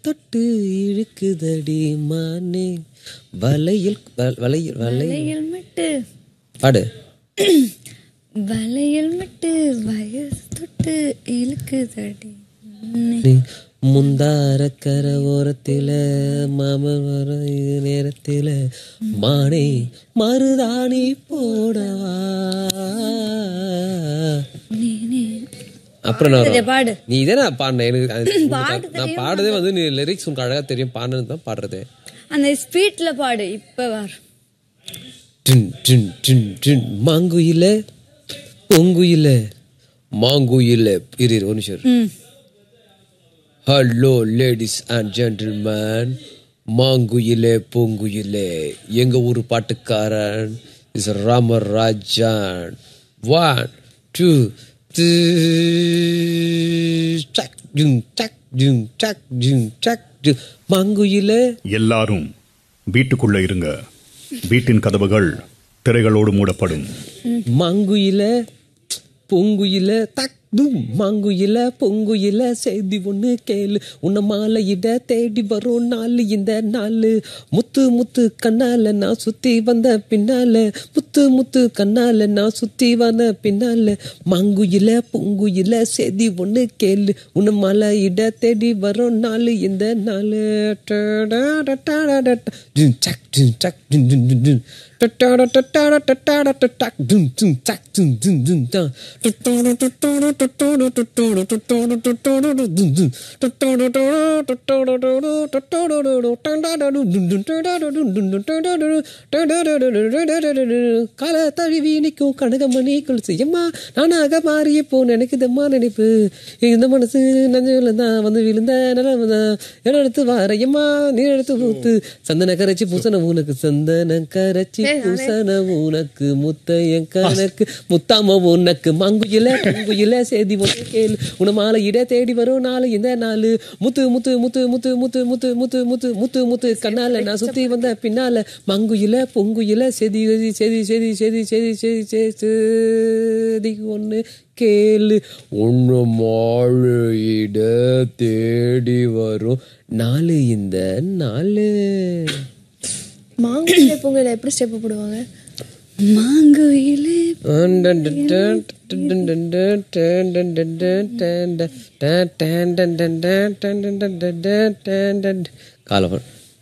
தொட்டு இழுக்குதடி மானே வலையில் வ- வலையில் வலை வளையல் மட்டு பாடு வளையல் மட்டு வயசு தொட்டு இழுக்குதடி நீ முந்தார கர ஓரத்தில மாமன் வர இது நேரத்தில மானே மருதாணி போடவா அப்புறம் நான் சரி, பாடு நீ இதே நான் பாடினேன் எனக்கு அது- நான் பாடுறதே வந்து நீ லிரிக்ஸ் உனக்கு அழகா தெரியும் பாடுறது தான் பாடுறது அந்த ஸ்பீட்ல பாடு இப்ப வர டின் டின் டின் டின் மாங்குயில பொங்குயில மாங்குயில இரு இரு, ஒரு நிமிஷம் இரு. ம் ஹலோ லேடிஸ் அண்ட் ஜென்டில்மேன் மாங்குயிலே பூங்குயிலே எங்க ஊர் பாட்டுக்காரன் இஸ் ராமராஜன் ஒன் டூ டக் ஜும் டக் ஜும் டக் ஜும் டக் ஜும் மாங்குயிலே எல்லாரும் வீட்டுக்குள்ள இருங்க வீட்டின் கதவுகள் திரைகளோடு மூடப்படும் மாங்குயில பொங்குயில தக் தும் மாங்குயில பொங்குயில செய்தி ஒண்ணு கேளு உன்னை மாலையிட தேடி வரும் நாலு இந்த நாலு முத்து முத்து கண்ணால நான் சுத்தி வந்த பின்னால முத்து முத்து கண்ணால நான் சுத்தி வந்த பின்னால மாங்குயில பொங்குயில செய்தி ஒண்ணு கேளு உன்னை மாலையிட தேடி வரும் நாலு இந்த நாலு ஜும் சக் ஜும் சக் ஜும் ஜும் ஜும் ஜும் கால தழுவி நிற்கும் கனகமணி கொலுசு எம்மா நானாக மாறிய போ நினைக்குதம்மா நினைப்பு இந்த மனசு நஞ்சுல தான் வந்து விழுந்த நிலவு தான் இடம் எடுத்து வார எம்மா நீ எடுத்து பூத்து சந்தன கரைச்சி பூசன உனக்கு சந்தன கரைச்சி பூசன உனக்கு முத்தையன் கணக்கு முத்தாம உனக்கு மங்குயில பொங்குயில சேதி ஒன்று கேளு உன மாலை இட தேடி வரும் நாளை இந்த நாள் முத்து முத்து முத்து முத்து முத்து முத்து முத்து முத்து முத்து முத்து கண்ணால நான் சுத்தி வந்த பின்னால மங்குயில பொங்குயில செதி செதி செதி செதி செதி செதி செதி செதி ஒன்று கேளு ஒன்று மாழையிட தேடி வரும் நாலு இந்த நாலு மாங்குயில பொங்கல எப்படி ஸ்டெப் போடுவாங்க மாங்குயிலே காலவன்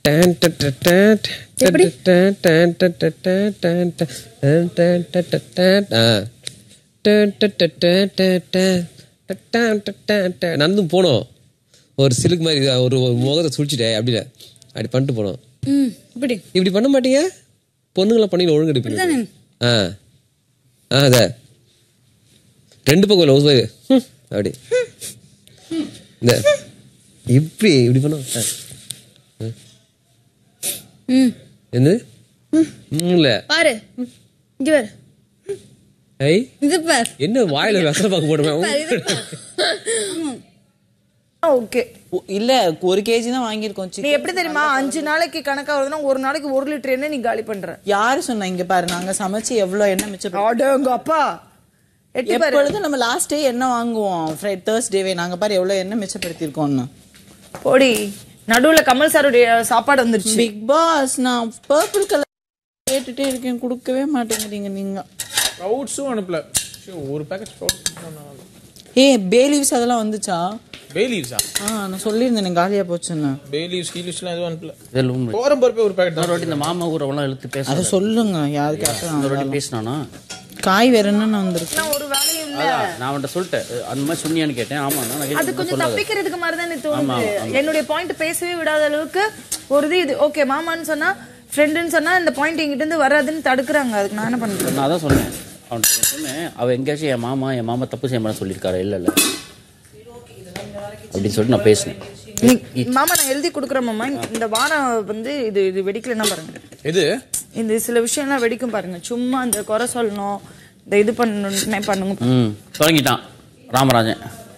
நடந்து போனோம் ஒரு சிலுக்கு மாதிரி ஒரு ஒரு முகத்தை சுழிச்சிட்டேன் அப்படி இல்லை அப்படி பண்ணிட்டு போனோம் ம் இப்படி இப்படி பண்ண மாட்டீங்க பொண்ணுங்கள பண்ணி ஒழுங்கு எடுப்பீங்க ஆ ஆ அத ரெண்டு பக்கம் லவ்ஸ் பாய் அப்படி இந்த இப்படி இப்படி பண்ணோம் ஆ. ஆ. ம் என்னது ம், இல்ல பாரு இங்க பாரு ஐ இது பாரு என்ன வாயில வெசல பார்க்க பாரு, போடுவேன் இது பாரு. ஓகே இல்ல ஒரு கேஜி தான் வாங்கியிருக்கோம் நீ chicken. எப்படி தெரியுமா அஞ்சு நாளைக்கு கணக்கா வருதுன்னா ஒரு நாளைக்கு ஒரு லிட்டர் எண்ணெய் நீ காலி பண்ற யாரு சொன்னா இங்க பாரு நாங்க சமைச்சு எவ்வளவு எண்ணெய் மிச்சம் அடங்க அப்பா எட்டி பாரு எப்பொழுதும் நம்ம லாஸ்ட் டே எண்ணெய் வாங்குவோம் ஃப்ரைட் தேர்ஸ்டேவே நாங்க பாரு எவ்வளவு எண்ணெய் மிச்சப்படுத்திருக்கோம்னு போடி நடுவுல கமல் சாருடைய சாப்பாடு வந்துருச்சு பிக் பாஸ் நான் பர்பிள் கலர் கேட்டுட்டே இருக்கேன் கொடுக்கவே மாட்டேங்கிறீங்க நீங்க ஸ்ப்ரவுட்ஸும் அனுப்பல சரி, ஒரு பேக்கெட் ஸ்ப்ரவுட்ஸ் ஏ பே லீவ்ஸ் அதெல்லாம் வந்துச்சா பே லீவ்ஸா ஆ நான் சொல்லியிருந்தேன் காலியா போச்சுன்னு பே லீவ்ஸ் கீ லீவ்ஸ்லாம் எதுவும் அனுப்பல இதெல்லாம் உண்மை. போகிற போகிறப்பே ஒரு பேக்கெட் இன்னொரு வாட்டி இந்த மாமா ஊரெல்லாம் இழுத்து பேச அதை சொல்லுங்க யாருக்கு இன்னொரு வாட்டி பேசினானா காய் வேற என்னன்னு வந்திருக்கு ஒரு வேலையும் இல்ல அதான், நான் அவன்கிட்ட சொல்லிட்டேன் அந்த மாதிரி சொன்னியான்னு கேட்டேன் ஆமா நான் அது கேட்டேன் கொஞ்சம் சொல்லாத தப்பிக்கிறதுக்கு மாதிரி தானே ஆமா, தோணுது ஆமா. என்னுடைய பாயிண்ட் பேசவே விடாத அளவுக்கு ஒரு இது இது ஓகே மாமான்னு சொன்னா ஃப்ரெண்டுன்னு சொன்னா இந்த பாயிண்ட் என்கிட்ட இருந்து வராதுன்னு தடுக்குறாங்க அதுக்கு நான் என்ன பண்றது நான் அதான் சொன்னேன் அவன்கிட்ட சொன்னேன் அவன் எங்கேயாச்சும் என் மாமா என் மாமா தப்பு செய்ய மாட்டேன் சொல்லியிருக்காரு இல்ல இல்ல அப்படின்னு சொல்லிட்டு நான் பேசினேன் நீ- மாமா நான் எழுதி கொடுக்குறேன் மாமா இந்த வாரம் வந்து இது இது வெடிக்கலன்னா பாருங்க எது இந்த சில விஷயம்லாம் வெடிக்கும் பாருங்க சும்மா இந்த குறை சொல்லணும் இந்த இது பண்ணணும்னே பண்ணுங்க ம் தொடங்கிட்டான் Ramarajan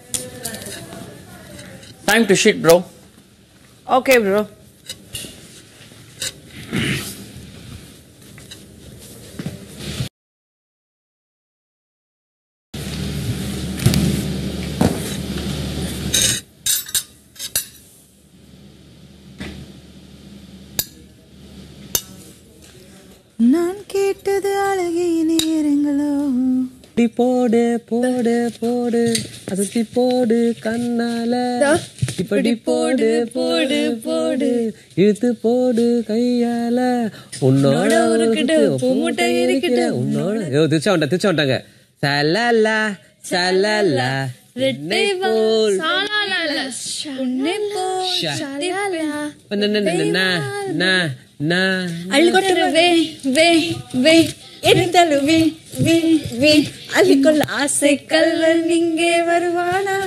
time to sheet bro okay bro நான் கேட்டது அழகிய நேரங்களோ இப்படி போடு போடு போடு அசத்தி போடு கண்ணால இப்படி போடு போடு போடு இழுத்து போடு கையால உன்னோட உருக்கிட்ட இருக்கிற உன்னோட ஐயோ திருச்சா வந்துட்டா திருச்சா வந்துட்டாங்க சலலா சலலா ரெட்டை போல் அள்ளிக்கொட்டுறவே வே வே எரிந்தாலும் வே வே வே அள்ளிக்கொள்ள ஆசை கல்வன் இங்கே வருவானா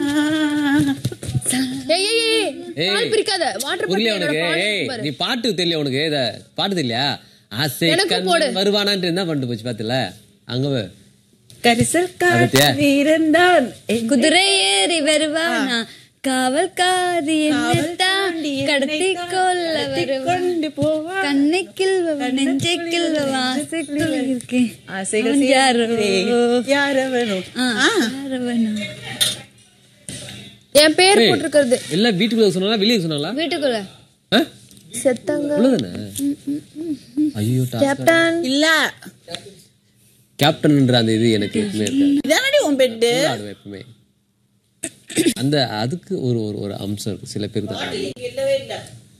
ஏய் ஏய், ஏய், ஏய். பால் பிரிக்காத வாட்டர் புரியல உனக்கு ஏய் நீ பாட்டு தெரியல உனக்கு இத பாட்டு தெரியலையா ஆசை கண்ணன் வருவானான்ட்டு என்ன பண்ணிட்டு போச்சு பாத்துல அங்க வே. கரிசல் அதத்தியா? காட்டு வீரன்தான் குதிரை ஏறி வருவானா காவல்காரி என்னை தாண்டி கடத்தி கொள்ள வருவான் கொண்டு போவா கண்ணை கிள்வவன் நெஞ்சை கிள்வவன் ஆசைக்குள் இருக்கேன் ஆசைகள் அவன் யாரோ யாரவனும் ஆ, யாரவனோ. என் பேர் ஏய், போட்டிருக்கிறது எல்லாம் வீட்டுக்குள்ள சொன்னாங்களா வெளியே சொன்னாங்களா வீட்டுக்குள்ள ஆ? செத்தாங்க உள்ளதானே ஐயோ கேப்டன் இல்ல கேப்டன்ன்ற அந்த இது எனக்கு எப்பவுமே இருக்காது இதானடி உன் பெட்டு ஆடுவேன் எப்பவுமே அந்த அதுக்கு ஒரு ஒரு ஒரு அம்சம் இருக்கு சில பேருக்கு தான் இல்லவே இல்ல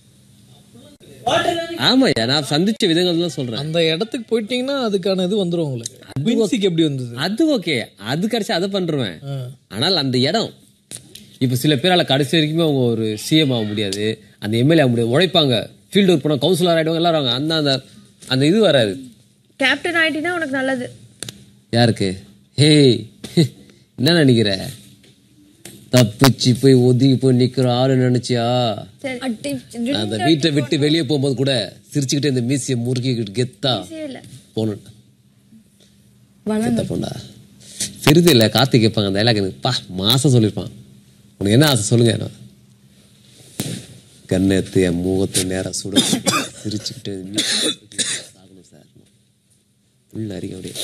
ஆமாய்யா நான் சந்திச்ச விதங்கள் தான் சொல்றேன் அந்த இடத்துக்கு போயிட்டீங்கன்னா அதுக்கான இது வந்துரும் உங்களுக்கு குயின்சிக்கு எப்படி வந்தது அது ஓகே அது கிடைச்சா அதை பண்றேன் ஆனால் அந்த இடம் இப்ப சில பேரால கடைசி வரைக்குமே அவங்க ஒரு சிஎம் ஆக முடியாது அந்த எம்எல்ஏ ஆக முடியாது உழைப்பாங்க ஃபீல்டு ஒர்க் பண்ண கவுன்சிலர் ஆயிடுவாங்க எல்லாரும் ஆவாங்க. அந்த அந்த அந்த இது வராது கேப்டன் ஆயிட்டினா உனக்கு நல்லது யாருக்கு ஹேய் என்ன நினைக்கிற தப்பிச்சு போய் ஒதுங்கி போய் நிக்கிற ஆளு நினைச்சியா அட்டி அந்த வீட்டை விட்டு வெளியே போகும்போது கூட சிரிச்சுக்கிட்டே இந்த மீசியை முறுக்கிக்கிட்டு கெத்தா போகணும் கெத்தா போண்டா சிறிது இல்லை கார்த்திக் கேட்பாங்க அந்த டைலாக் எனக்கு பா மாசம் சொல்லியிருப்பான் உனக்கு என்ன ஆசை சொல்லுங்க என்ன கண்ணெத்து என் முகத்தை நேரம் சுட சிரிச்சுக்கிட்டு மீசையை முறுக்கிக்கிட்டு சாகணும் சார் உள்ள அறிக்க அப்படியே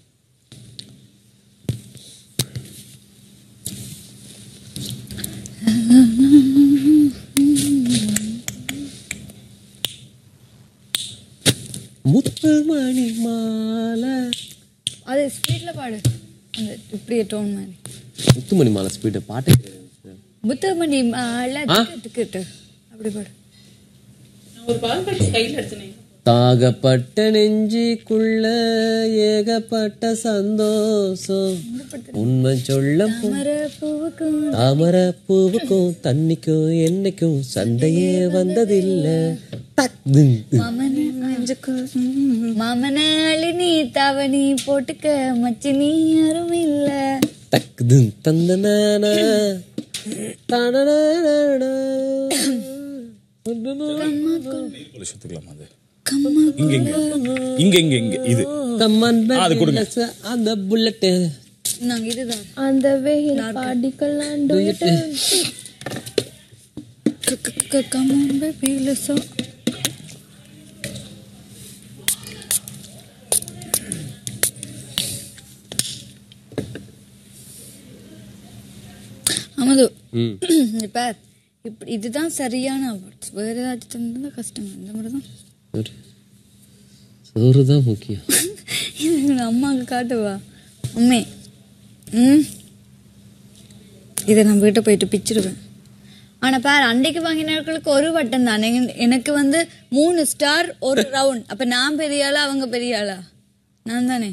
முத்து மணி மாலை அது ஸ்பீட்ல பாடு அந்த இப்படியே டோன் மாதிரி முத்துமணி மாலை ஸ்பீடு பாட்டே தெரியாது. புத்தமணி மாலை டிக்கெட்டு அப்படி பாடு ஒரு பால் பட்டி கையில் எடுத்துனேன் தாகப்பட்ட நெஞ்சிக்குள்ள ஏகப்பட்ட சந்தோஷம் உண்மை சொல்ல போ- பூவுக்கும் தாமரை பூவுக்கும் தண்ணிக்கும் என்னைக்கும் சண்டையே வந்ததில்ல டக் திங் திங். மாமன மாமன அழினி தவணி போட்டுக்க மச்சி நீ யாரும் இல்ல டக் திங் தந்தனானா தனனானா. சுத்துக்கலாம் அது இங்க இங்க இங்க இங்க இங்க இது கம்மன் அது கொடுங்க. பேக் அந்த புல்லட்டு நாங்க இதுதான் அந்த வெயில் பாடிக்கலாம் கம்மன் பேபி லிசோ அமது ம் இப்ப இப்படி இதுதான் சரியான awards. வேற ஏதாச்சும் தந்தா கஷ்டம் இந்த மாதிரி தான் சோறு சோறு தான் முக்கியம் இது எங்க அம்மாவுக்கு காட்டுவா உண்மை ம் இதை நான் வீட்டை போயிட்டு பிச்சிருவேன் ஆனா பாரு அன்றைக்கு வாங்கினவர்களுக்கு ஒரு வட்டம் தானே எனக்கு வந்து மூணு ஸ்டார் ஒரு ரவுண்ட் அப்ப நான் பெரிய ஆளா அவங்க பெரிய ஆளா நான் தானே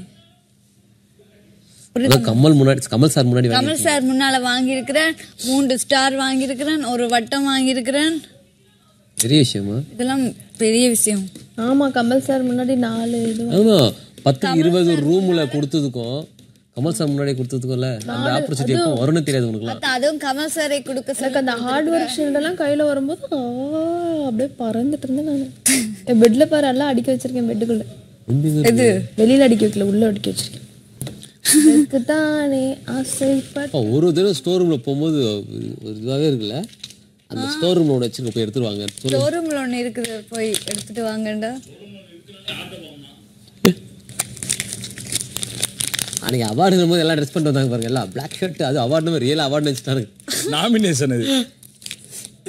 அதான் கமல் முன்னாடி கமல் சார் முன்னாடி வாங்கி- கமல் சார் முன்னால வாங்கியிருக்கிறேன் மூன்று ஸ்டார் வாங்கியிருக்கிறேன் ஒரு வட்டம் வாங்கியிருக்கிறேன் பெரிய விஷயமா இதெல்லாம் பெரிய விஷயம் ஆமா கமல் சார் முன்னாடி நாலு இது ஆமா பத்து இருபது ரூம்ல கொடுத்ததுக்கும் கமல் சார் முன்னாடி கொடுத்ததுக்கும்ல அந்த ஆப்பர்ச்சுனிட்டி எப்போ வரும்னு தெரியாது உனக்குலாம் பார்த்தா அதுவும் கமல் சாரை கொடுக்க சொல்ல எனக்கு அந்த ஹார்ட் ஒர்க் ஷீல்டெல்லாம் கையில வரும்போது ஆ, அப்படியே பறந்துட்டு இருந்தேன் நான் என் பெட்ல பாரு எல்லாம் அடிக்க வச்சிருக்கேன் பெட்டுக்குள்ள இது வெளியில அடிக்க வைக்கல உள்ள அடிக்க வச்சிருக்கேன் எனக்கு தானே ஆசைப்பட்ட அப்பா, ஒரு தடவை ஸ்டோர் ரூம்ல போகும்போது ஒரு இதுவாகவே இருக்குல்ல அந்த ஸ்டோர் ரூம்ல ஒன்று வச்சிருக்க போய் எடுத்துருவாங்க சொல்லு ஷோரூம்ல ஒண்ணு இருக்குது போய் எடுத்துட்டு வாங்கண்டா அன்னைக்கு அவார்டு போது எல்லாம் ட்ரெஸ் பண்ணிட்டு வந்தாங்க பாருங்க எல்லாம் பிளாக் ஷர்ட் அது அவார்டு ரியல் அவார்டு வச்சுட்டாங்க நாமினேஷன் அது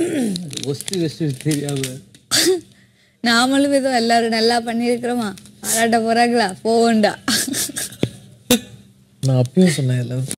ஒஸ்ட் வெஸ்ட் தெரியாம நாமளும் ஏதோ எல்லாரும் நல்லா பண்ணியிருக்கிறோமா பாராட்ட போறாங்களா போகண்டா நான் அப்பயும் சொன்னேன் எல்லாரும்